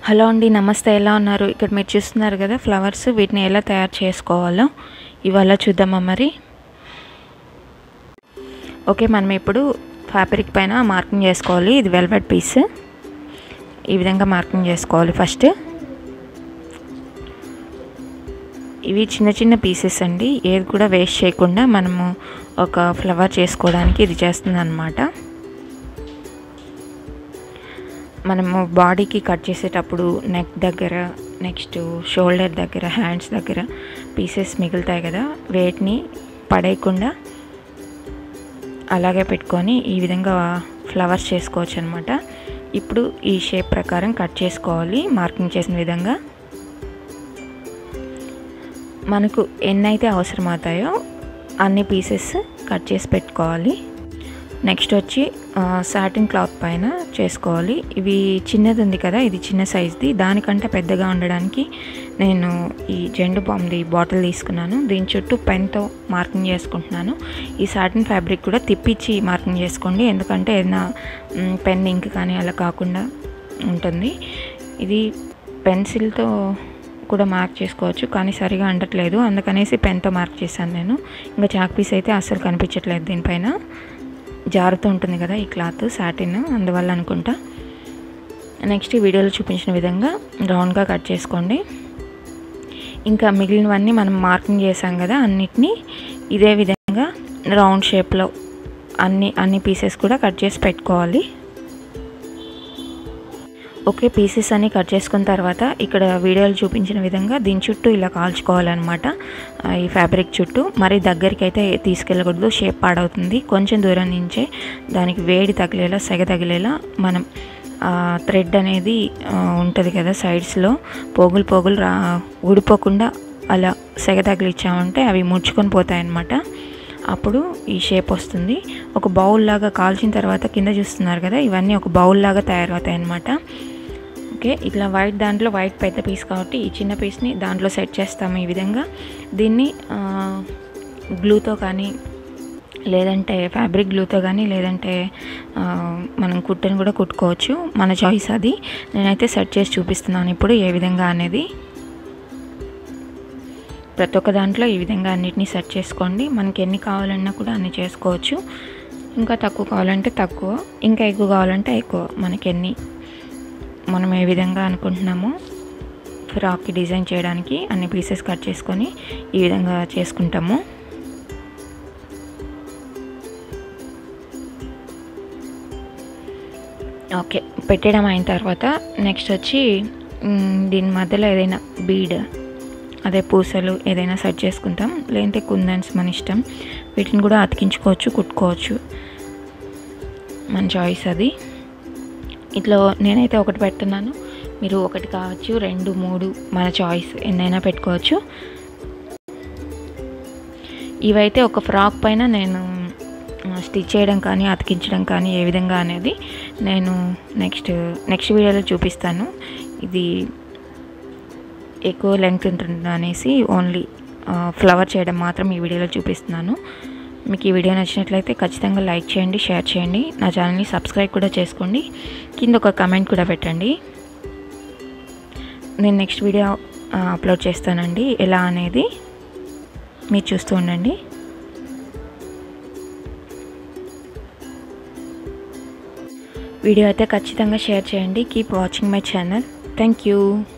hello అండి నమస్తే ఎలా ఉన్నారు ఇక్కడ మీరు చూస్తున్నారు కదా ఫ్లవర్స్ వీటిని ఎలా తయారు చేసుకోవాలో ఇవాళ చూద్దామా మరి ఓకే మనం ఇప్పుడు ఫ్యాబ్రిక్ పైన మార్కింగ్ చేసుకోవాలి ఇది వెల్వెట్ పీస్ ఈ విధంగా మార్కింగ్ చేసుకోవాలి ఫస్ట్ ఇవి చిన్న చిన్న పీసెస్ అండి ఏది కూడా వేస్ట్ చేయకుండా మనము ఒక ఫ్లవర్ చేసుకోవడానికి ఇది చేస్తుంది అనమాట మనము బాడీకి కట్ చేసేటప్పుడు నెక్ దగ్గర నెక్స్ట్ షోల్డర్ దగ్గర హ్యాండ్స్ దగ్గర పీసెస్ మిగులుతాయి కదా వేటిని పడేయకుండా అలాగే పెట్టుకొని ఈ విధంగా ఫ్లవర్స్ చేసుకోవచ్చు అనమాట ఇప్పుడు ఈ షేప్ ప్రకారం కట్ చేసుకోవాలి మార్కింగ్ చేసిన విధంగా మనకు ఎన్నైతే అవసరమవుతాయో అన్ని పీసెస్ కట్ చేసి పెట్టుకోవాలి నెక్స్ట్ వచ్చి సాటిన్ క్లాత్ పైన చేసుకోవాలి ఇవి చిన్నది ఉంది కదా ఇది చిన్న సైజ్ది దానికంటే పెద్దగా ఉండడానికి నేను ఈ జెండు బామ్ది బాటిల్ తీసుకున్నాను దీని చుట్టూ పెన్తో మార్కింగ్ చేసుకుంటున్నాను ఈ సాటిన్ ఫ్యాబ్రిక్ కూడా తిప్పించి మార్కింగ్ చేసుకోండి ఎందుకంటే ఏదైనా పెన్ ఇంక్ కానీ అలా కాకుండా ఉంటుంది ఇది పెన్సిల్తో కూడా మార్క్ చేసుకోవచ్చు కానీ సరిగా అంటట్లేదు అందుకనేసి పెన్తో మార్క్ చేశాను నేను ఇంకా చాక్ పీస్ అయితే అస్సలు కనిపించట్లేదు దీనిపైన జారుతూ ఉంటుంది కదా ఈ క్లాత్ సాటిన్ అందువల్ల అనుకుంటా నెక్స్ట్ ఈ వీడియోలో చూపించిన విధంగా రౌండ్గా కట్ చేసుకోండి ఇంకా మిగిలినవన్నీ మనం మార్కింగ్ చేసాం కదా అన్నిటినీ ఇదే విధంగా రౌండ్ షేప్లో అన్ని అన్ని పీసెస్ కూడా కట్ చేసి పెట్టుకోవాలి ఓకే పీసెస్ అన్ని కట్ చేసుకున్న తర్వాత ఇక్కడ వీడియోలు చూపించిన విధంగా దీని చుట్టూ ఇలా కాల్చుకోవాలన్నమాట ఈ ఫ్యాబ్రిక్ చుట్టూ మరి దగ్గరికి అయితే తీసుకెళ్ళకూడదు షేప్ పాడవుతుంది కొంచెం దూరం నుంచే దానికి వేడి తగిలేలా సెగ తగిలేలా మనం థ్రెడ్ అనేది ఉంటుంది కదా సైడ్స్లో పోగులు పోగులు రా ఊడిపోకుండా అలా సెగ తగిలిచ్చామంటే అవి ముడుచుకొని పోతాయి అన్నమాట అప్పుడు ఈ షేప్ వస్తుంది ఒక బౌల్ లాగా కాల్చిన తర్వాత కింద చూస్తున్నారు కదా ఇవన్నీ ఒక బౌల్ లాగా తయారవుతాయి అన్నమాట ఓకే ఇట్లా వైట్ దాంట్లో వైట్ పెద్ద పీస్ కాబట్టి ఈ చిన్న పీస్ని దాంట్లో సెట్ చేస్తాము ఈ విధంగా దీన్ని గ్లూతో కానీ లేదంటే ఫ్యాబ్రిక్ గ్లూతో కానీ లేదంటే మనం కుట్టని కూడా కుట్టుకోవచ్చు మన చాయిస్ అది నేనైతే సెట్ చేసి చూపిస్తున్నాను ఇప్పుడు ఏ విధంగా అనేది ప్రతి ఒక్క దాంట్లో ఈ విధంగా అన్నిటినీ సెట్ చేసుకోండి మనకి ఎన్ని కావాలన్నా కూడా అన్ని చేసుకోవచ్చు ఇంకా తక్కువ కావాలంటే తక్కువ ఇంకా ఎక్కువ కావాలంటే ఎక్కువ మనకి ఎన్ని మనం ఏ విధంగా అనుకుంటున్నామో ఫ్రాక్కి డిజైన్ చేయడానికి అన్ని పీసెస్ కట్ చేసుకొని ఈ విధంగా చేసుకుంటాము ఓకే పెట్టడం అయిన తర్వాత నెక్స్ట్ వచ్చి దీని మధ్యలో ఏదైనా బీడ్ అదే పూసలు ఏదైనా సెట్ చేసుకుంటాం లేదంటే కుందన్స్ మన ఇష్టం వీటిని కూడా అతికించుకోవచ్చు కుట్టుకోవచ్చు మన చాయిస్ అది ఇట్లా నేనైతే ఒకటి పెడుతున్నాను మీరు ఒకటి కావచ్చు రెండు మూడు మన చాయిస్ ఎన్నైనా పెట్టుకోవచ్చు ఇవైతే ఒక ఫ్రాక్ పైన నేను స్టిచ్ చేయడం కానీ అతికించడం కానీ ఏ విధంగా అనేది నేను నెక్స్ట్ నెక్స్ట్ వీడియోలో చూపిస్తాను ఇది ఎక్కువ లెంగ్త్ ఉంటుంది అనేసి ఓన్లీ ఫ్లవర్ చేయడం మాత్రం ఈ వీడియోలో చూపిస్తున్నాను మీకు ఈ వీడియో నచ్చినట్లయితే ఖచ్చితంగా లైక్ చేయండి షేర్ చేయండి నా ఛానల్ని సబ్స్క్రైబ్ కూడా చేసుకోండి కింద ఒక కమెంట్ కూడా పెట్టండి నేను నెక్స్ట్ వీడియో అప్లోడ్ చేస్తానండి ఎలా అనేది మీరు చూస్తూ ఉండండి వీడియో అయితే ఖచ్చితంగా షేర్ చేయండి keep watching my channel thank you